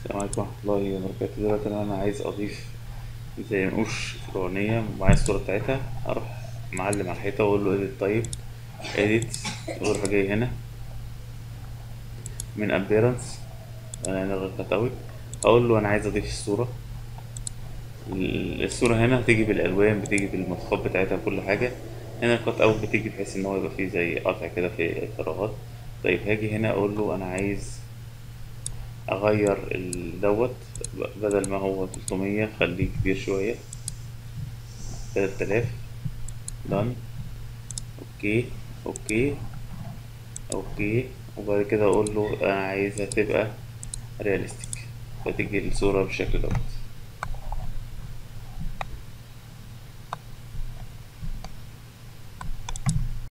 السلام عليكم ورحمة الله وبركاته دلوقتي أنا أنا عايز أضيف زي نقوش فرعونية ومعايا الصورة بتاعتها أروح معلم على الحيطة وأقول له إيديت طيب إيديت وأروح جاي هنا من أبيرنس أنا نلغي الخطاوي أقول له أنا عايز أضيف الصورة ال- الصورة هنا هتيجي بالألوان بتيجي بالمواصفات بتاعتها بكل حاجة هنا الكات أوت بتيجي بحيث إن هو يبقى فيه زي قطع كده في الفراغات طيب هاجي هنا أقول له أنا عايز اغير ال- دوت بدل ما هو 300 خليه كبير شوية 3000 دان اوكي اوكي اوكي وبعد كده اقول له انا عايزها تبقى رياليستيك فتيجي الصورة بالشكل دوت